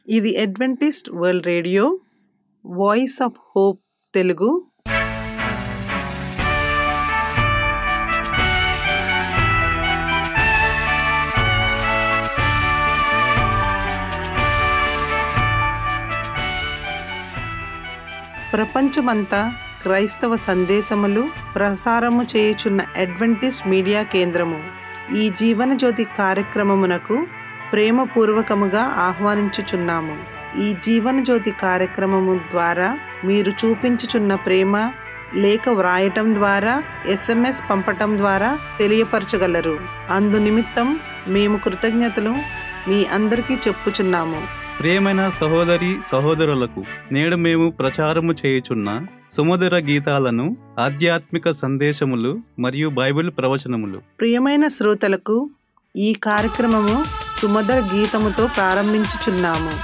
ఇది Adventist world radio voice of hope Telugu ప్రపంచమంతా క్రైస్తవ సందేశములు ప్రసారము చేయుచున్న అడ్వెంటిస్ట్ మీడియా కేంద్రము ఈ జీవన జ్యోతి కార్యక్రమమునకు ప్రేమపూర్వకముగా ఆహ్వానించుచున్నాము ఈ జీవన జ్యోతి కార్యక్రమము ద్వారా మీరు చూపించుచున్న ప్రేమ లేఖ వ్రాయటం ద్వారా ఎస్ఎంఎస్ పంపటం ద్వారా తెలియపరచగలరు అందు నిమిత్తం మేము కృతజ్ఞతలు మీ అందరికీ చెప్పుచున్నాము ప్రియమైన సహోదరి సహోదరులకు నేడు మేము ప్రచారము చేయుచున్న సుమధుర గీతాలను ఆధ్యాత్మిక సందేశములు మరియు బైబిల్ ప్రవచనములు ప్రియమైన శ్రోతలకు ఈ కార్యక్రమము సుమధుర గీతముతో ప్రారంభించుచున్నాము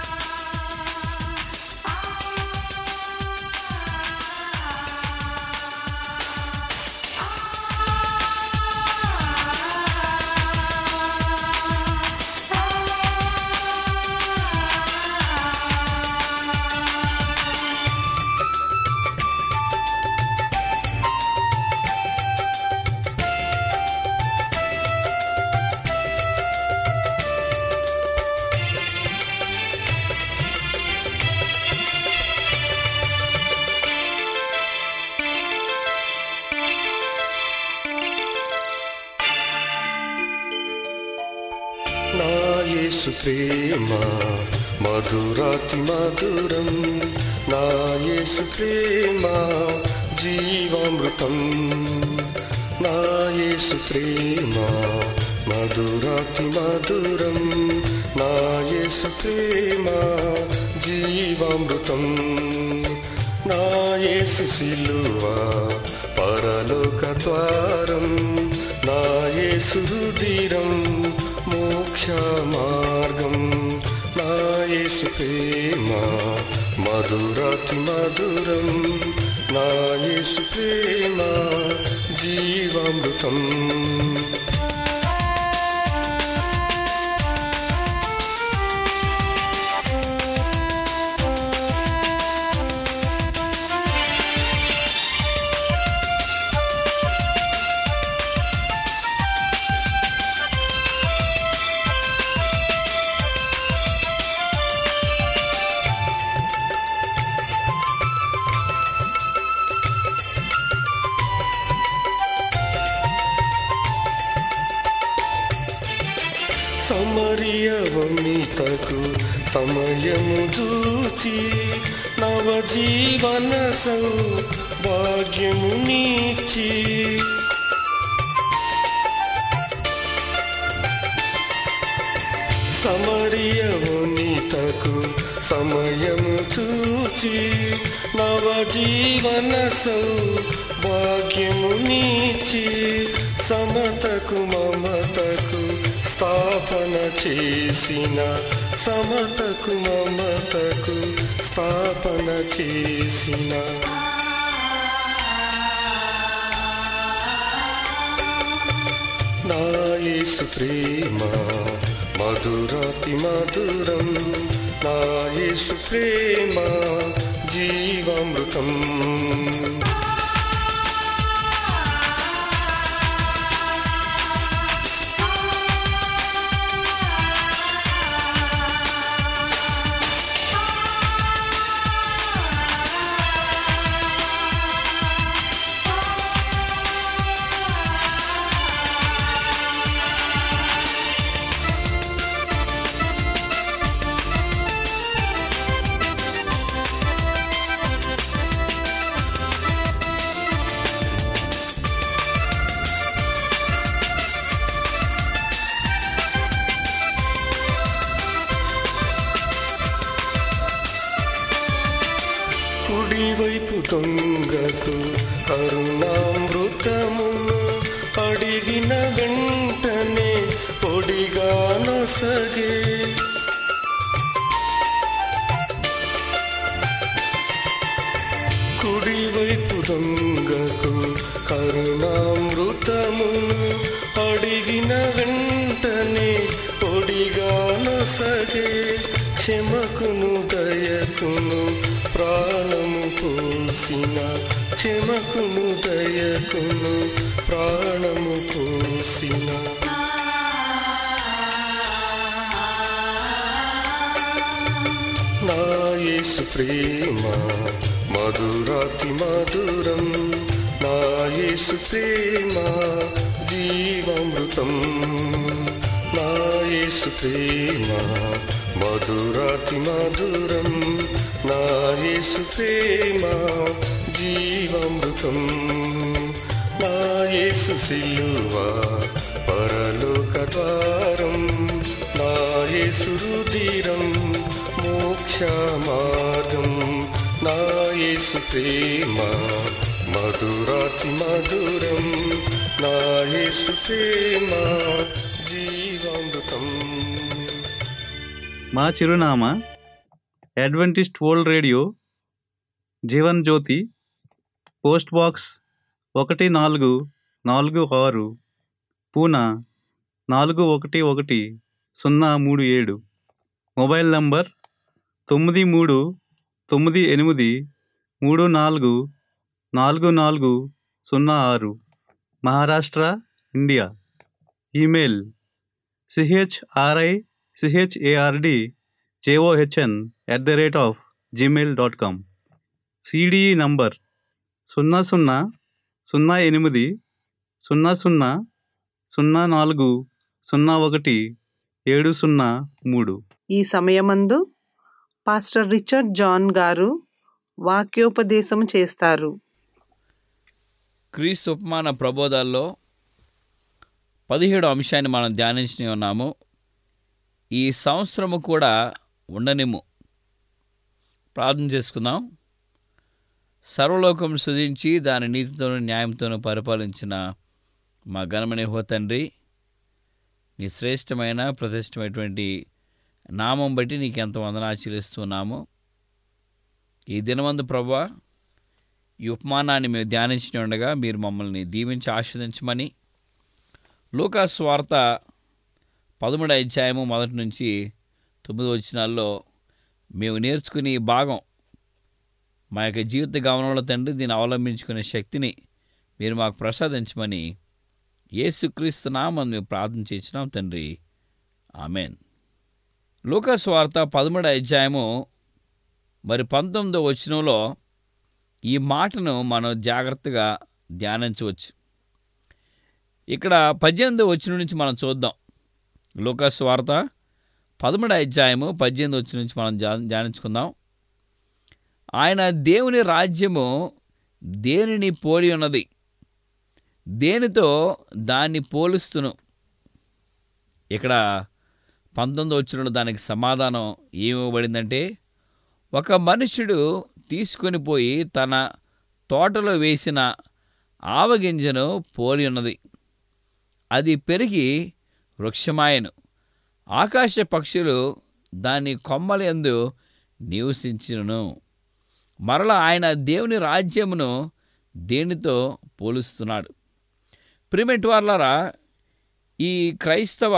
నా యేసు ప్రేమ మధురాతి మధురం నా యేసు ప్రేమ జీవామృతం నా యేసు ప్రేమ మధురాతి మధురం నా యేసు ప్రేమ జీవామృతం నా యేసు సిలువ పరలోక ద్వారం నా యేసు రుధిరం మోక్ష మార్గం నా యేసు ప్రేమ మధురాతి మధురం నా యేసు ప్రేమ జీవామృతం సమరియవమితకు సమయము చూచి నవజీవన సౌ భాగ్యము నీచి సమరియవమితకు సమయము చూచి నవజీవన సౌ భాగ్యము నీచి సమతకు మమతకు స్థాపన చేసిన సమతకు మమతకు స్థాపన చేసిన నా యేసు ప్రేమ మధురాతి మధురం నా యేసు ప్రేమ జీవామృతం కుడివైపు దొంగకు కరుణామృతమును అడిగిన వెంటనే పొడిగా నొసగే కుడివైపు దొంగకు కరుణామృతమును అడిగిన వెంటనే పొడిగా నొసగే క్షమకును దయకును ప్రాణము పోసిన క్షమకును దయకును ప్రాణము పోసిన నా యేసు ప్రేమ మధురాతి మధురం నా యేసు ప్రేమ జీవామృతం నా యేసు ప్రేమ మధురాతి మధురం నా యేసు ప్రేమ జీవామృతం నా యేసు సిలువ పరలోక ద్వారం నా యేసు రుధిరం మోక్ష మార్గం నా యేసు ప్రేమ మధురాతి మధురం నా యేసు ప్రేమ జీవామృతం మా చిరునామా Adventist world radio Jeevan Jyothi post box ఒకటి నాలుగు నాలుగు ఆరు పూనా నాలుగు ఒకటి ఒకటి సున్నా మూడు ఏడు మొబైల్ నంబర్ తొమ్మిది మూడు తొమ్మిది ఎనిమిది మూడు నాలుగు నాలుగు నాలుగు సున్నా ఆరు Maharashtra India email CHRI CHARD JOHN at the rate of Gmail dot com CDE number సున్నా సున్నా సున్నా ఎనిమిది సున్నా సున్నా సున్నా నాలుగు సున్నా ఒకటి ఏడు సున్నా మూడు ఈ సమయమందు పాస్టర్ రిచర్డ్ జాన్ గారు వాక్యోపదేశం చేస్తారు క్రీస్తు ఉపమాన ప్రబోధాల్లో పదిహేడు అంశాన్ని మనం ధ్యానించి ఉన్నాము ఈ సంవత్సరము కూడా ఉండనిమ్ము ప్రార్థన చేసుకుందాం సర్వలోకం సృజించి దాని నీతితోనూ న్యాయంతోనూ పరిపాలించిన మా ఘనమనే హో తండ్రి నీ శ్రేష్టమైన ప్రతిష్టమైనటువంటి నామం బట్టి నీకు ఎంత వందనా చెల్లిస్తున్నాము ఈ దినమందు ప్రభా ఈ ఉపమానాన్ని మేము ధ్యానించి ఉండగా మీరు మమ్మల్ని దీవించి ఆస్వాదించమని లూకాస్ వార్త పదమూడు అధ్యాయము మొదటి నుంచి తొమ్మిది వచనాల్లో మేము నేర్చుకునే ఈ భాగం మా యొక్క జీవిత గమనంలో తండ్రి దీన్ని అవలంబించుకునే శక్తిని మీరు మాకు ప్రసాదించమని యేసుక్రీస్తు నామం మేము ప్రార్థన చేసినాం తండ్రి ఆమెన్ లూకాస్ వార్త పదమూడు అధ్యాయము మరి పంతొమ్మిదో వచనంలో ఈ మాటను మనం జాగ్రత్తగా ధ్యానించవచ్చు ఇక్కడ పద్దెనిమిది వచ్చిన నుంచి మనం చూద్దాం లూకాస్ వార్త పదమూడు అధ్యాయము పద్దెనిమిది వచ్చిన నుంచి మనం ధ్యా- ధ్యానించుకుందాం ఆయన దేవుని రాజ్యము దేనిని పోలి ఉన్నది దేనితో దాన్ని పోలుస్తును ఇక్కడ పంతొమ్మిది వచ్చిన దానికి సమాధానం ఏమివ్వబడిందంటే ఒక మనుషుడు తీసుకొని పోయి తన తోటలో వేసిన ఆవగింజను పోలి ఉన్నది అది పెరిగి వృక్షమాయను ఆకాశ పక్షులు దాని కొమ్మల యందు నివసించును మరల ఆయన దేవుని రాజ్యమును దేనితో పోలుస్తున్నాడు ప్రిమెంట్ వాళ్ళరా ఈ క్రైస్తవ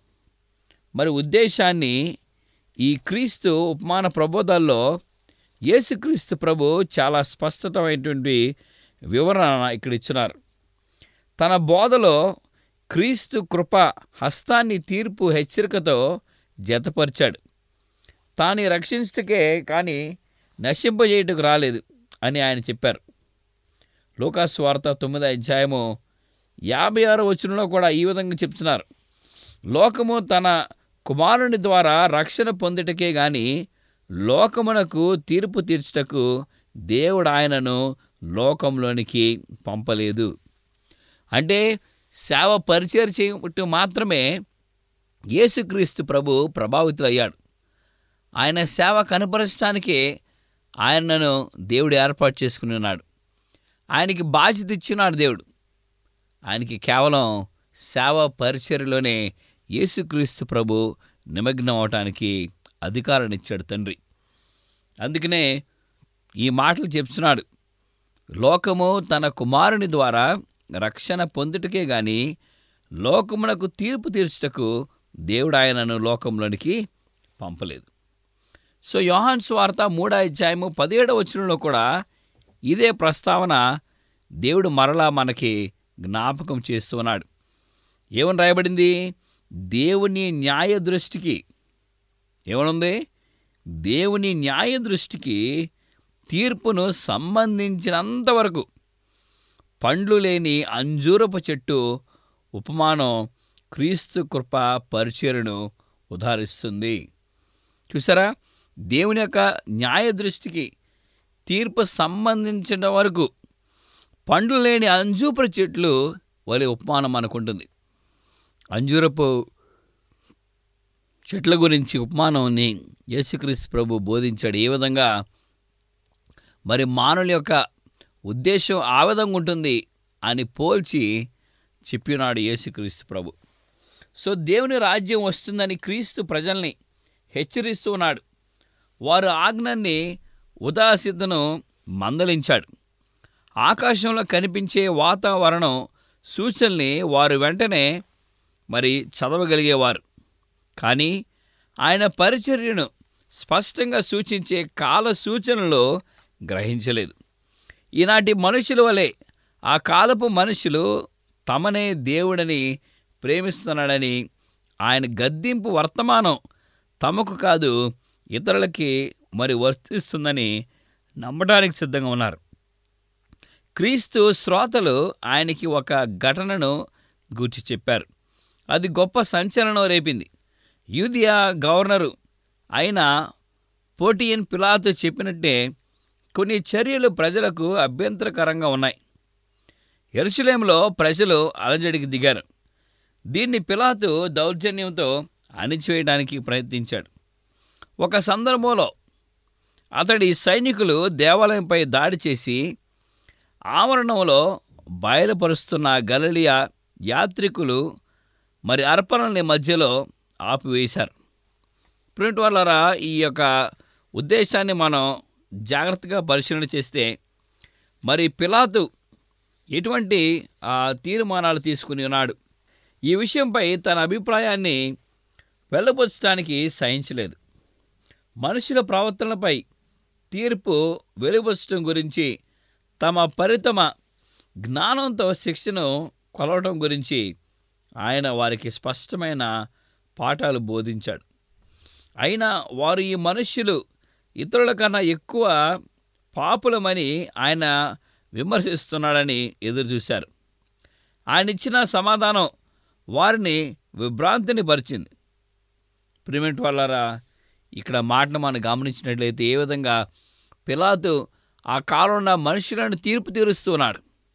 మరి ఉద్దేశాన్ని ఈ క్రీస్తు ఉపమాన ప్రబోధాల్లో యేసుక్రీస్తు ప్రభు చాలా స్పష్టతమైనటువంటి వివరణ ఇక్కడ ఇచ్చినారు తన బోధలో క్రీస్తు కృప హస్తాన్ని తీర్పు హెచ్చరికతో జతపరిచాడు తాను రక్షించటకే కానీ నశింపజేయటకు రాలేదు అని ఆయన చెప్పారు లోకాసు వార్త తొమ్మిది అధ్యాయము యాభై ఆరో వచనంలో కూడా ఈ విధంగా చెప్తున్నారు లోకము తన కుమారుని ద్వారా రక్షణ పొందుటకే గాని లోకమునకు తీర్పు తీర్చుటకు దేవుడు ఆయనను లోకంలోనికి పంపలేదు అంటే సేవ పరిచయం చేయటం మాత్రమే యేసుక్రీస్తు ప్రభు ప్రభావితులయ్యాడు ఆయన సేవ కనపరచడానికే ఆయనను దేవుడు ఏర్పాటు చేసుకుని ఉన్నాడు ఆయనకి బాధ్యత ఇచ్చినాడు దేవుడు ఆయనకి కేవలం సేవ పరిచర్యలోనే యేసుక్రీస్తు ప్రభు నిమగ్నం అవటానికి అధికారాన్ని ఇచ్చాడు తండ్రి అందుకనే ఈ మాటలు చెప్తున్నాడు లోకము తన కుమారుని ద్వారా రక్షణ పొందుటకే గాని లోకమునకు తీర్పు తీర్చుటకు దేవుడు ఆయనను లోకంలోనికి పంపలేదు సో యోహాన్ స్వార్త మూడో అధ్యాయము పదిహేడవ వచనంలో కూడా ఇదే ప్రస్తావన దేవుడు మరలా మనకి జ్ఞాపకం చేస్తున్నాడు ఏమని రాయబడింది దేవుని న్యాయ దృష్టికి ఏమనుంది దేవుని న్యాయ దృష్టికి తీర్పును సంబంధించినంత వరకు పండ్లు లేని అంజూరపు చెట్టు ఉపమానం క్రీస్తు కృప పరిచయను ఉదాహరిస్తుంది చూసారా దేవుని యొక్క న్యాయ దృష్టికి తీర్పు సంబంధించిన వరకు పండ్లు లేని అంజూరపు చెట్లు వలె ఉపమానం అనుకుంటుంది అంజూరపు చెట్ల గురించి ఉపమానాన్ని యేసుక్రీస్తు ప్రభు బోధించాడు ఏ విధంగా మరి మానవుల యొక్క ఉద్దేశం ఆ విధంగా ఉంటుంది అని పోల్చి చెప్పినాడు యేసుక్రీస్తు ప్రభు సో దేవుని రాజ్యం వస్తుందని క్రీస్తు ప్రజల్ని హెచ్చరిస్తూ ఉన్నాడు వారు ఆజ్ఞని ఉదాసిద్ధను మందలించాడు ఆకాశంలో కనిపించే వాతావరణం సూచనల్ని వారు వెంటనే మరి చదవగలిగేవారు కానీ ఆయన పరిచర్యను స్పష్టంగా సూచించే కాల సూచనలు గ్రహించలేదు ఈనాటి మనుషుల వలె ఆ కాలపు మనుషులు తమనే దేవుడని ప్రేమిస్తున్నాడని ఆయన గద్దింపు వర్తమానం తమకు కాదు ఇతరులకి మరి వర్తిస్తుందని నమ్మడానికి సిద్ధంగా ఉన్నారు క్రీస్తు శ్రోతలు ఆయనకి ఒక ఘటనను గూర్చి చెప్పారు అది గొప్ప సంచలనం రేపింది యూదియా గవర్నరు అయిన పోటియన్ పిలాతు చెప్పినట్టే కొన్ని చర్యలు ప్రజలకు అభ్యంతరకరంగా ఉన్నాయి ఎరుసలేంలో ప్రజలు అలజడికి దిగారు దీన్ని పిలాతు దౌర్జన్యంతో అణిచివేయడానికి ప్రయత్నించాడు ఒక సందర్భంలో అతడి సైనికులు దేవాలయంపై దాడి చేసి ఆవరణంలో బయలుపరుస్తున్న గలలియా యాత్రికులు మరి అర్పణల్ని మధ్యలో ఆపివేశారు ప్రింట్ వల్లరా ఈ యొక్క ఉద్దేశాన్ని మనం జాగ్రత్తగా పరిశీలన చేస్తే మరి పిలాతు ఎటువంటి ఆ, తీర్మానాలు తీసుకుని ఉన్నాడు ఈ విషయంపై తన అభిప్రాయాన్ని వెళ్ళబుచ్చడానికి సహించలేదు మనుషుల ప్రవర్తనపై తీర్పు వెలువచ్చడం గురించి తమ పరితమ జ్ఞానంతో శిక్షను కొలవటం గురించి ఆయన వారికి స్పష్టమైన పాఠాలు బోధించాడు అయినా వారు ఈ మనుష్యులు ఇతరుల కన్నా ఎక్కువ పాపులమని ఆయన విమర్శిస్తున్నాడని ఎదురుచూశారు ఆయన ఇచ్చిన సమాధానం వారిని విభ్రాంతిని పరిచింది ప్రిమెంట్ వాళ్ళారా ఇక్కడ మాటను మనం గమనించినట్లయితే ఏ విధంగా పిలాతు ఆ కాలంలో మనుషులను తీర్పు తీరుస్తున్నాడు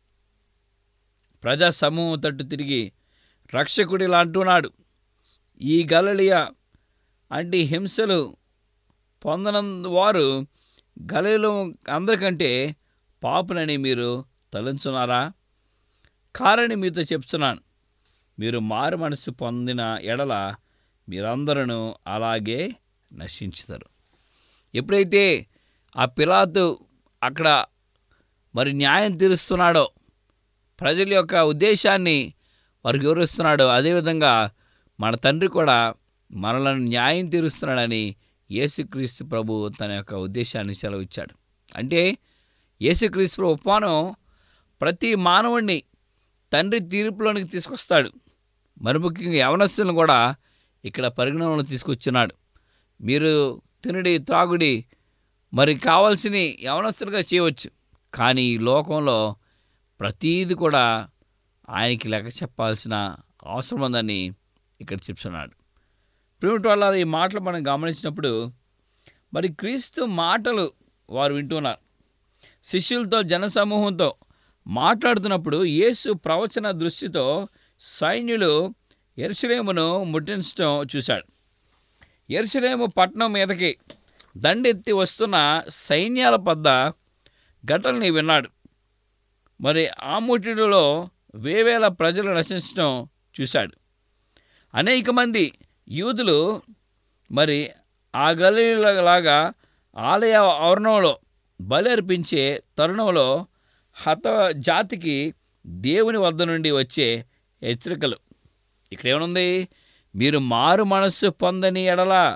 ప్రజా సమూహం తట్టు తిరిగి రక్షకుడిలా అంటున్నాడు ఈ గలలియా అంటే హింసలు పొందన వారు గలీలో అందరికంటే పాపులని మీరు తలంచున్నారా కారని మీతో చెప్తున్నాను మీరు మారు మనసు పొందిన ఎడల మీరందరూ అలాగే నశించుతారు ఎప్పుడైతే ఆ పిలాతు అక్కడ మరి న్యాయం తీరుస్తున్నాడో ప్రజల యొక్క ఉద్దేశాన్ని వారికి వివరిస్తున్నాడో అదేవిధంగా మన తండ్రి కూడా మనలను న్యాయం తీరుస్తున్నాడని యేసుక్రీస్తు ప్రభు తన యొక్క ఉద్దేశాన్ని సెలవిచ్చాడు అంటే యేసుక్రీస్తు ప్రభు ఉపమానం ప్రతి మానవుడిని తండ్రి తీర్పులోనికి తీసుకొస్తాడు మరి ముఖ్యంగా యవనస్తులను కూడా ఇక్కడ పరిగణనలో తీసుకొచ్చున్నాడు మీరు తినడి త్రాగుడి మరి కావాల్సిన యవనస్తులుగా చేయవచ్చు కానీ ఈ లోకంలో ప్రతీది కూడా ఆయనకి లెక్క చెప్పాల్సిన అవసరం ఉందని ఇక్కడ చెప్తున్నాడు ప్రిమిటి వాళ్ళ ఈ మాటలు మనం గమనించినప్పుడు మరి క్రీస్తు మాటలు వారు వింటున్నారు శిష్యులతో జనసమూహంతో మాట్లాడుతున్నప్పుడు యేసు ప్రవచన దృష్టితో సైన్యులు ఎరుసలేమును ముట్టించడం చూశాడు ఎరుసలేము పట్టణం మీదకి దండెత్తి వస్తున్న సైన్యాల పద్ద ఘటనని విన్నాడు మరి ఆ ముట్టిడిలో వేవేల ప్రజలు నశించడం చూశాడు అనేక మంది యూదులు మరి ఆ గలీలాగా ఆలయ ఆవరణంలో బలి అర్పించే తరుణంలో హత జాతికి దేవుని వద్ద నుండి వచ్చే హెచ్చరికలు ఇక్కడ ఏమనుంది మీరు మారు మనస్సు పొందని ఎడల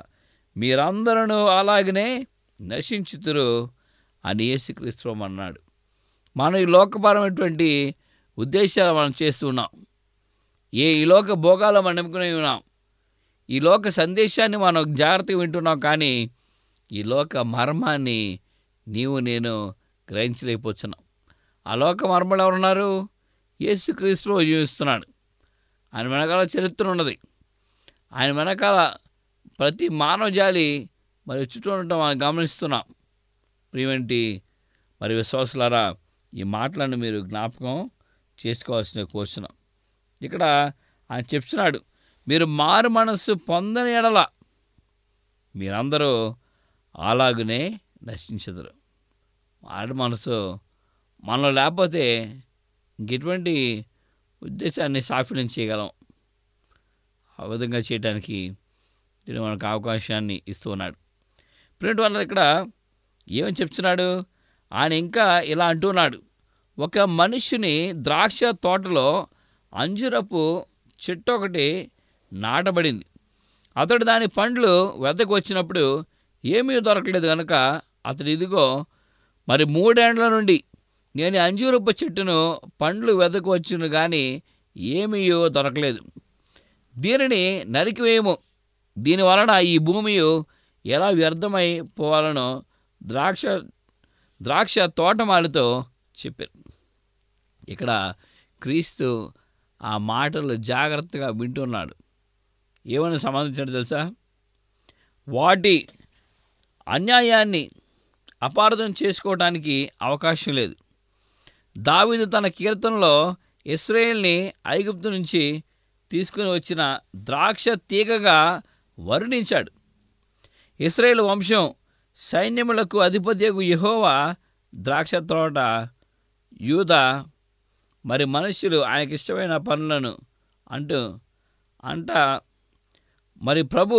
మీరందరూ అలాగనే నశించుతురు అని యేసుక్రీస్తు అన్నాడు మనం ఈ లోకపరమైనటువంటి ఉద్దేశాలు మనం చేస్తున్నాం ఏ ఈ లోక భోగాలు మనం నమ్ముకుని ఉన్నాం ఈ లోక సందేశాన్ని మనం జాగ్రత్తగా వింటున్నాం కానీ ఈ లోక మర్మాన్ని నీవు నేను గ్రహించలేకపోతున్నాం ఆ లోక మర్మలు ఎవరున్నారు యేసుక్రీస్తులో జీవిస్తున్నాడు ఆయన వెనకాల చరిత్ర ఉన్నది ఆయన వెనకాల ప్రతి మానవ జాలి మరి చుట్టూ ఉండటం మనం గమనిస్తున్నాం ప్రియమంటి మరి విశ్వాసులారా ఈ మాటలను మీరు జ్ఞాపకం చేసుకోవాల్సిన కోరుచున్నాం ఇక్కడ ఆయన చెప్తున్నాడు మీరు మారు మనస్సు పొందని ఎడల మీరందరూ అలాగునే నశించదురు మారు మనసు మనలో లేకపోతే ఇంకెటువంటి ఉద్దేశాన్ని సాఫల్యం చేయగలం ఆ విధంగా చేయడానికి దీని మనకు అవకాశాన్ని ఇస్తూ ఉన్నాడు ప్రింట్ వల్ల ఇక్కడ ఏమని చెప్తున్నాడు ఆయన ఇంకా ఇలా అంటున్నాడు ఒక మనుషుని ద్రాక్ష తోటలో అంజురపు చెట్టు ఒకటి నాటబడింది అతడు దాని పండ్లు వెదకు వచ్చినప్పుడు ఏమీ దొరకలేదు కనుక అతడు ఇదిగో మరి మూడేండ్ల నుండి నేను ఈ అంజూరపు చెట్టును పండ్లు వెదకు వచ్చును కానీ ఏమీ దొరకలేదు దీనిని నరికివేయము దీని వలన ఈ భూమి ఎలా వ్యర్థమై పోవాలనో ద్రాక్ష ద్రాక్ష తోటమాలతో చెప్పారు ఇక్కడ క్రీస్తు ఆ మాటలు జాగ్రత్తగా వింటున్నాడు ఏమని సంబంధించాడు తెలుసా వాటి అన్యాయాన్ని అపార్థం చేసుకోవడానికి అవకాశం లేదు దావీదు తన కీర్తనలో ఇస్రాయేల్ని ఐగుప్తు నుంచి తీసుకుని వచ్చిన ద్రాక్ష తీగగా వర్ణించాడు ఇస్రాయేల్ వంశం సైన్యములకు అధిపత్యకు యెహోవా ద్రాక్ష తోట యూద మరి మనుష్యులు ఆయనకి ఇష్టమైన పనులను అంటూ అంట మరి ప్రభు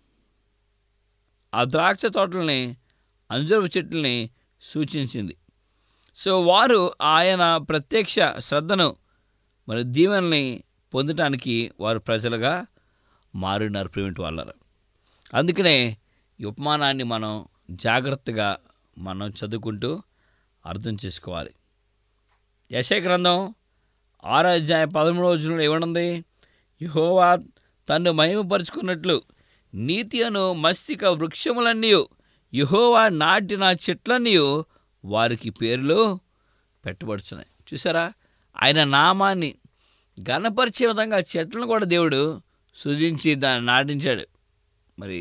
ఆ ద్రాక్ష తోటల్ని అంజరపు చెట్లని సూచించింది సో వారు ఆయన ప్రత్యక్ష శ్రద్ధను మరి దీవెనల్ని పొందటానికి వారు ప్రజలుగా మారినారు ప్రేమిటి వాళ్ళరు అందుకనే ఈ ఉపమానాన్ని మనం జాగ్రత్తగా మనం చదువుకుంటూ అర్థం చేసుకోవాలి యశయ గ్రంథం ఆరో అధ్యాయం పదమూడు రోజులు ఏమనుంది యహోవా తన్ను మహిమపరుచుకున్నట్లు నీతి అను మస్తిక వృక్షములన్నీ యహోవా నాటిన చెట్లన్నీ వారికి పేర్లు పెట్టబడుచున్నాయి చూసారా ఆయన నామాన్ని ఘనపరిచే విధంగా చెట్లను కూడా దేవుడు సృజించి దాన్ని నాటించాడు మరి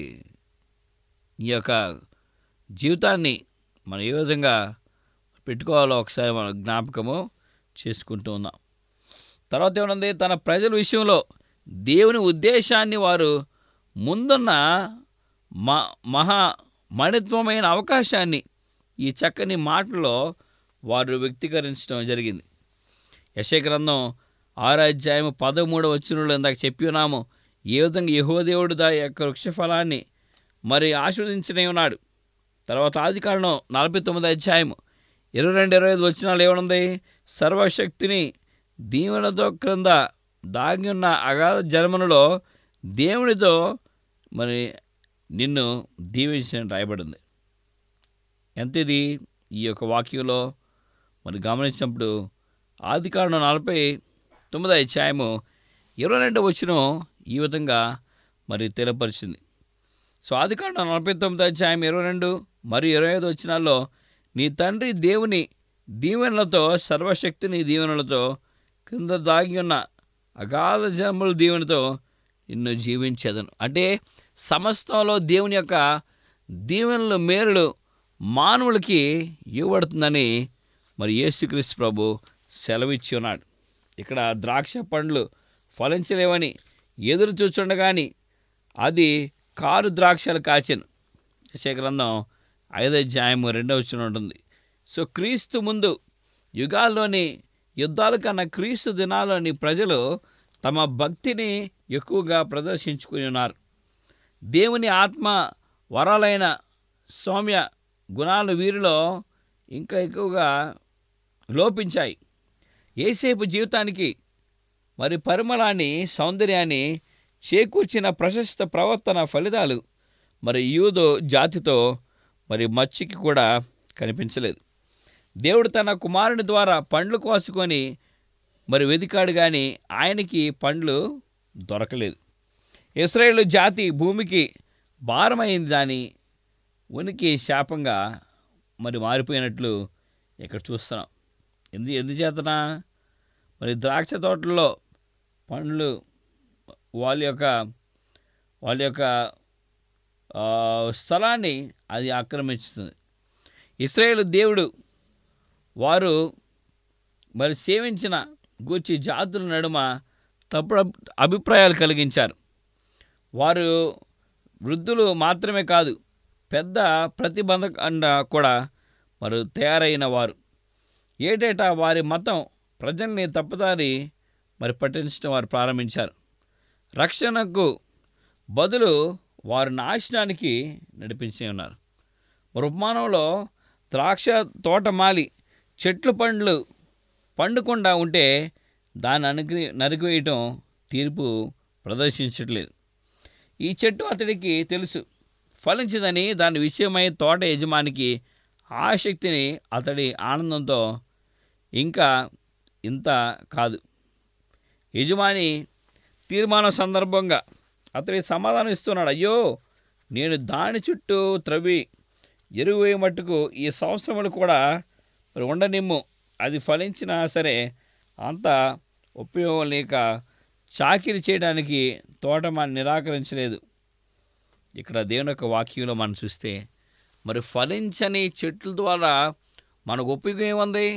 ఈ యొక్క జీవితాన్ని మనం ఏ విధంగా పెట్టుకోవాలో ఒకసారి మనం జ్ఞాపకము చేసుకుంటూ ఉన్నాం తర్వాత ఏమన్నది తన ప్రజల విషయంలో దేవుని ఉద్దేశాన్ని వారు ముందున్న మ మహా మణిత్వమైన అవకాశాన్ని ఈ చక్కని మాటలో వారు వ్యక్తీకరించడం జరిగింది యశ గ్రంథం ఆరో అధ్యాయం పదమూడవ వచ్చినలో ఇందాక చెప్పి ఉన్నాము ఏ విధంగా యహోదేవుడు దా యొక్క వృక్షఫలాన్ని మరి ఆస్వాదించనే ఉన్నాడు తర్వాత ఆది కారణం నలభై తొమ్మిది అధ్యాయం ఇరవై రెండు ఇరవై ఐదు వచ్చినాలు ఏమనుంది సర్వశక్తిని దీవెనతో క్రింద దాగి ఉన్న అగాధ జన్మనులో దేవునితో మరి నిన్ను దీవించిన రాయబడింది ఎంత ఇది ఈ యొక్క వాక్యంలో మరి గమనించినప్పుడు ఆది కారణం నలభై తొమ్మిది అధ్యాయము ఇరవై రెండు వచ్చిన ఈ విధంగా మరి తెలియపరిచింది సో ఆది కారణం నలభై తొమ్మిది అధ్యాయం ఇరవై రెండు మరియు ఇరవై ఐదు వచ్చినాల్లో నీ తండ్రి దేవుని దీవెనలతో సర్వశక్తిని దీవెనలతో కింద దాగి ఉన్న అగాధ జన్మల దీవెనతో నిన్ను జీవించేదను అంటే సమస్తంలో దేవుని యొక్క దీవెనలు మేలులు మానవులకి ఇవ్వబడుతుందని మరి యేసుక్రీస్తు ప్రభు సెలవిచ్చి ఉన్నాడు ఇక్కడ ద్రాక్ష పండ్లు ఫలించలేవని ఎదురు చూచుండగాని అది కారు ద్రాక్షలు కాచెను యశ గ్రంథం ఐదో అధ్యాయము రెండవ వచ్చిన ఉంటుంది సో క్రీస్తు ముందు యుగాల్లోని యుద్ధాల కన్నా క్రీస్తు దినాల్లోని ప్రజలు తమ భక్తిని ఎక్కువగా ప్రదర్శించుకుని ఉన్నారు దేవుని ఆత్మ వరాలైన సౌమ్య గుణాలు వీరిలో ఇంకా ఎక్కువగా లోపించాయి ఏసేపు జీవితానికి మరి పరిమళాన్ని సౌందర్యాన్ని చేకూర్చిన ప్రశస్త ప్రవర్తన ఫలితాలు మరి యూదు జాతితో మరి మచ్చికి కూడా కనిపించలేదు దేవుడు తన కుమారుని ద్వారా పండ్లు కోసుకొని మరి వెతికాడు కానీ ఆయనకి పండ్లు దొరకలేదు ఇస్రాయేల్ జాతి భూమికి భారమైంది దాని ఉనికి శాపంగా మరి మారిపోయినట్లు ఇక్కడ చూస్తున్నాం ఎందు ఎందుచేతనా మరి ద్రాక్ష తోటల్లో పండ్లు వాళ్ళ యొక్క వాళ్ళ యొక్క ఆ, స్థలాన్ని అది ఆక్రమించుతుంది ఇస్రాయేల్ దేవుడు వారు మరి సేవించిన గూర్చి జాతుల నడుమ తప్పుడు అభి- అభిప్రాయాలు కలిగించారు వారు వృద్ధులు మాత్రమే కాదు పెద్ద ప్రతిబంధకంగా కూడా మరి తయారైన వారు ఏటేటా వారి మతం ప్రజల్ని తప్పుదారి మరి పట్టించడం వారు ప్రారంభించారు రక్షణకు బదులు వారు నాశనానికి నడిపించి ఉన్నారు మరి ఉపమానంలో ద్రాక్ష తోట మాలి చెట్లు పండ్లు పండుకుండా ఉంటే దాన్ని అనుగ్రి నరికివేయటం తీర్పు ప్రదర్శించట్లేదు ఈ చెట్టు అతడికి తెలుసు ఫలించదని దాని విషయమై తోట యజమానికి ఆసక్తిని అతడి ఆనందంతో ఇంకా ఇంత కాదు యజమాని తీర్మానం సందర్భంగా అతడి సమాధానం ఇస్తున్నాడు అయ్యో నేను దాని చుట్టూ త్రవ్వి ఎరువు వేయ మట్టుకు ఈ సంవత్సరములు కూడా మరి ఉండనిమ్ము అది ఫలించినా సరే అంత ఉపయోగం లేక చాకిరి చేయడానికి తోట మనం నిరాకరించలేదు ఇక్కడ దేవుని యొక్క వాక్యంలో మనం చూస్తే మరి ఫలించని చెట్ల ద్వారా మనకు ఉపయోగం ఏముంది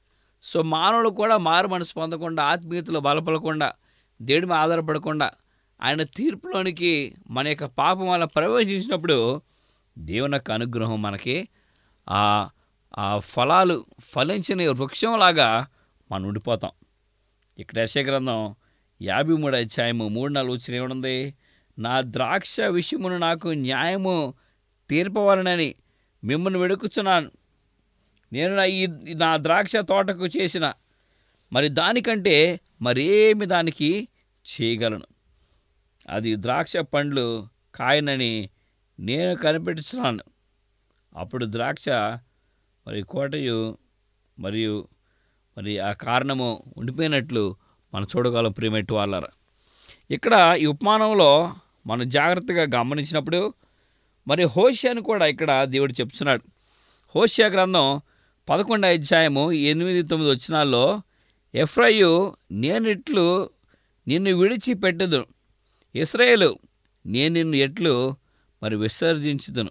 సో మానవులు కూడా మారు మనసు పొందకుండా ఆత్మీయతలో బలపడకుండా దేవుడి మీద ఆధారపడకుండా ఆయన తీర్పులోనికి మన యొక్క పాపం వల్ల ప్రవేశించినప్పుడు దేవుని యొక్క అనుగ్రహం మనకి ఆ ఆ ఫలాలు ఫలించిన వృక్షంలాగా మనం ఉండిపోతాం ఇక్కడ యశ గ్రంథం యాభై మూడు అధ్యాయము మూడు నాలుగు వచ్చిన ఏముంది నా ద్రాక్ష విషయమును నాకు న్యాయము తీర్పవాలనని మిమ్మల్ని వెడుకుచున్నాను నేను నా ఈ నా ద్రాక్ష తోటకు చేసిన మరి దానికంటే మరేమి దానికి చేయగలను అది ద్రాక్ష పండ్లు కాయనని నేను కనిపెట్టుచున్నాను అప్పుడు ద్రాక్ష మరి కోటయు మరియు మరి ఆ కారణము ఉండిపోయినట్లు మనం చూడగలం ప్రియమెట్టు వాళ్ళారా ఇక్కడ ఈ ఉపమానంలో మనం జాగ్రత్తగా గమనించినప్పుడు మరి హోషియాని కూడా ఇక్కడ దేవుడు చెప్తున్నాడు హోషియా గ్రంథం పదకొండు అధ్యాయము ఎనిమిది తొమ్మిది వచ్చినాల్లో ఎఫ్రయు నేనిట్లు నిన్ను విడిచిపెట్టదు ఇస్రాయేలు నేను నిన్ను ఎట్లు మరి విసర్జించుదును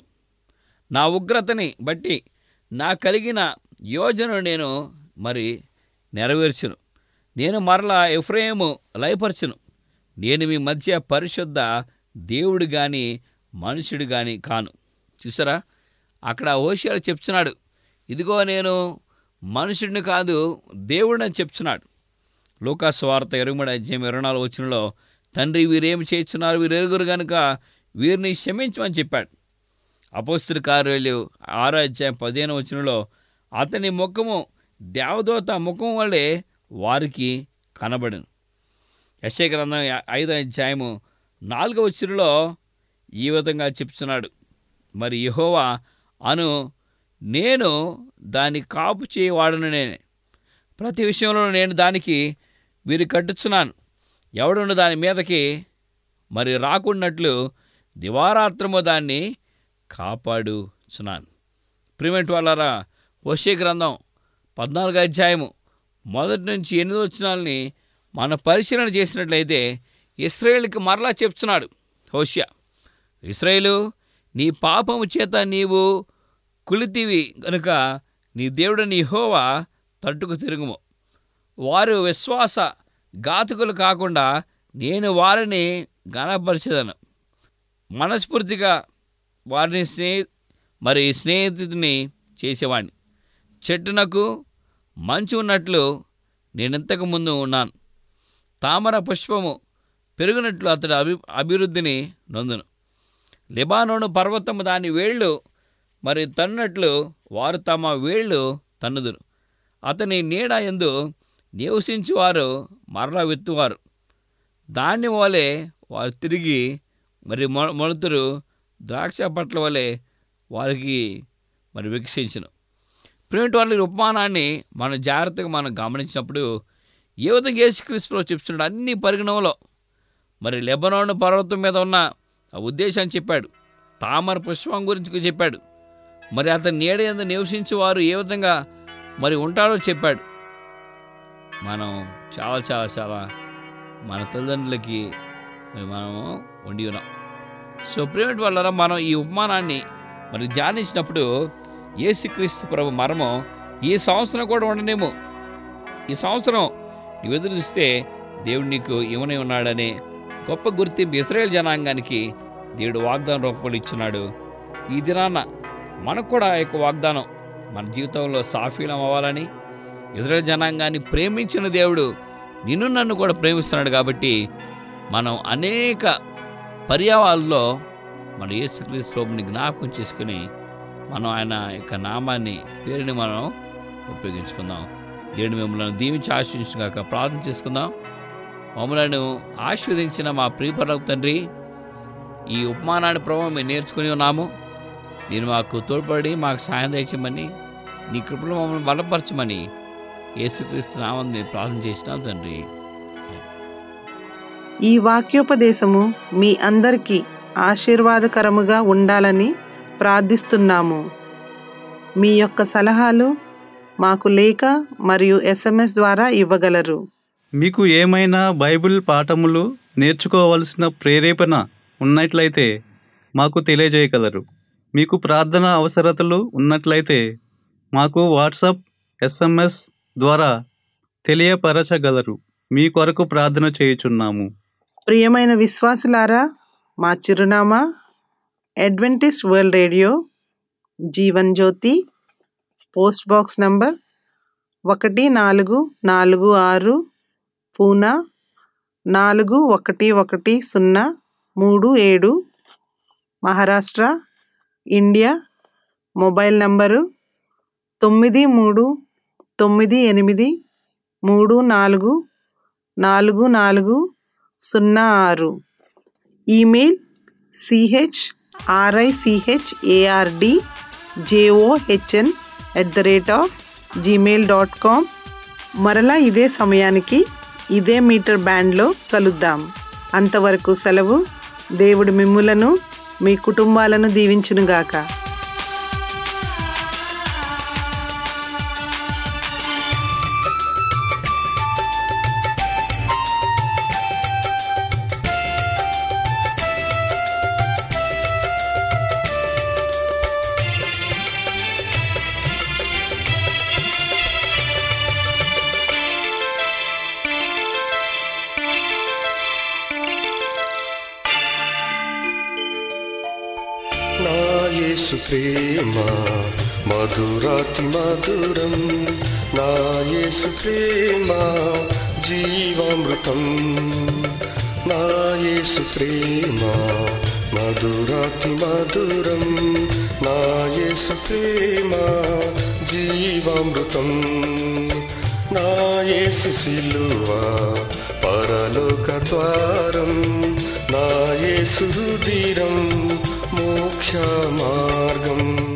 నా ఉగ్రతని బట్టి నా కలిగిన యోజనను నేను మరి నెరవేర్చును నేను మరలా ఎఫ్రేము లయపరచును నేను మీ మధ్య పరిశుద్ధ దేవుడు కానీ మనుషుడు కానీ కాను చూసారా అక్కడ ఓషియాలు చెప్తున్నాడు ఇదిగో నేను మనుషుడిని కాదు దేవుడిని చెప్తున్నాడు లూకాసు వార్త ఇరవై మూడు అధ్యాయం ఇరవై నాలుగు వచ్చినలో తండ్రి వీరేమి చేస్తున్నారు వీరెరుగురు కనుక వీరిని క్షమించమని చెప్పాడు అపోస్తుల కార్యాలు ఆరో అధ్యాయం పదిహేను వచనంలో అతని ముఖము దేవదూత ముఖం వల్లే వారికి కనబడను యశయ గ్రంథం యా- ఐదో అధ్యాయము నాలుగో వచనంలో ఈ విధంగా చెప్తున్నాడు మరి యెహోవా అను నేను దాని కాపు చేయవాడను నేనే ప్రతి విషయంలో నేను దానికి వీరు కట్టుచున్నాను ఎవడును దాని మీదకి మరి రాకున్నట్లు దివారాత్రము దాన్ని కాపాడుచున్నాను ప్రిమెంట్ వాళ్ళారా వశే గ్రంథం పద్నాలుగు అధ్యాయము మొదటి నుంచి ఎనిమిది వచ్చినాలని మన పరిశీలన చేసినట్లయితే ఇస్రాయేల్కి మరలా చెప్తున్నాడు హోషియా ఇస్రాయేలు నీ పాపము చేత నీవు కులితివి కనుక నీ దేవుడు నీ హోవా తట్టుకు తిరుగుము వారు విశ్వాస ఘాతకులు కాకుండా నేను వారిని గణపరిచేదను మనస్ఫూర్తిగా వారిని స్నేహి మరి స్నేహితుడిని చేసేవాడిని చెట్టునకు మంచు ఉన్నట్లు నేను ఇంతకు ముందు ఉన్నాను తామర పుష్పము పెరిగినట్లు అతడు అభి అభివృద్ధిని నొందును లెబానోను పర్వతము దాని వేళ్ళు మరి తన్నట్లు వారు తమ వేళ్ళు తన్నుదురు అతని నీడ ఎందు నివసించువారు మరలా విత్తువారు దాన్ని వలె వారు తిరిగి మరి మొ మొలతురు ద్రాక్ష పట్ల వలె వారికి మరి వికసించను ప్రేమిటి వాళ్ళ ఈ ఉపమానాన్ని మనం జాగ్రత్తగా మనం గమనించినప్పుడు ఏ విధంగా యేసుక్రీస్తులో చెప్తున్నాడు అన్ని పరిగణంలో మరి లెబనాన్ పర్వతం మీద ఉన్న ఆ ఉద్దేశాన్ని చెప్పాడు తామర పుష్పం గురించి చెప్పాడు మరి అతని నీడ ఎంత నివసించే వారు ఏ విధంగా మరి ఉంటారో చెప్పాడు మనం చాలా చాలా చాలా మన తల్లిదండ్రులకి మరి మనము వండి ఉన్నాం సో ప్రేమిటి వల్ల మనం ఈ ఉపమానాన్ని మరి ధ్యానించినప్పుడు యేసుక్రీస్తు ప్రభు మరము ఈ సంవత్సరం కూడా ఉండనేమో ఈ సంవత్సరం నువ్వు ఎదురు చూస్తే దేవుడు నీకు ఇవనే ఉన్నాడనే గొప్ప గుర్తింపు ఇస్రాయేల్ జనాంగానికి దేవుడు వాగ్దానం రూపంలో ఇచ్చున్నాడు ఈ దినాన మనకు కూడా ఆ యొక్క వాగ్దానం మన జీవితంలో సాఫీలం అవ్వాలని ఇజ్రాయెల్ జనాంగాన్ని ప్రేమించిన దేవుడు నిన్ను నన్ను కూడా ప్రేమిస్తున్నాడు కాబట్టి మనం అనేక పర్యావాల్లో మన యేసుక్రీస్తు ప్రభుని జ్ఞాపకం చేసుకుని మనం ఆయన యొక్క నామాన్ని పేరుని మనం ఉపయోగించుకుందాం దేవుడు మిమ్మల్ని దీవించి ఆశ్రయించుగాక ప్రార్థన చేసుకుందాం మమ్మలను ఆస్వాదించిన మా ప్రియపరపు తండ్రి ఈ ఉపమానాన్ని ప్రభావం మేము నేర్చుకుని ఉన్నాము మీరు మాకు తోడ్పడి మాకు సాయం దయచేయమని నీ కృపలో మమ్మల్ని బలపరచమని యేసుక్రీస్తు నామం మేము ప్రార్థన చేసినాం తండ్రి ఈ వాక్యోపదేశము మీ అందరికీ ఆశీర్వాదకరముగా ఉండాలని ప్రార్థిస్తున్నాము మీ యొక్క సలహాలు మాకు లేఖ మరియు ఎస్ఎంఎస్ ద్వారా ఇవ్వగలరు మీకు ఏమైనా బైబిల్ పాఠములు నేర్చుకోవలసిన ప్రేరేపణ ఉన్నట్లయితే మాకు తెలియజేయగలరు మీకు ప్రార్థన అవసరతలు ఉన్నట్లయితే మాకు వాట్సాప్ ఎస్ఎంఎస్ ద్వారా తెలియపరచగలరు మీ కొరకు ప్రార్థన చేయుచున్నాము ప్రియమైన విశ్వాసులారా మా చిరునామా Adventist world radio Jeevan Jyothi post box number ఒకటి నాలుగు నాలుగు ఆరు పూనా నాలుగు ఒకటి ఒకటి సున్నా మూడు ఏడు మహారాష్ట్ర ఇండియా మొబైల్ నంబరు తొమ్మిది మూడు తొమ్మిది ఎనిమిది మూడు నాలుగు నాలుగు నాలుగు సున్నా ఆరు email CH RICH ARD JOHN at the rate of Gmail dot com మరలా ఇదే సమయానికి ఇదే మీటర్ బ్యాండ్లో కలుద్దాం అంతవరకు సెలవు దేవుడు మిమ్ములను మీ కుటుంబాలను దీవించునుగాక నా యేసు ప్రేమ మధురాతి మధురం నా యేసు ప్రేమ జీవామృతం నా యేసు ప్రేమ మధురాతి మధురం నా యేసు ప్రేమ జీవామృతం నా యేసు సిలువ పరలోక ద్వారం నా యేసు రుధిరం మోక్ష మార్గం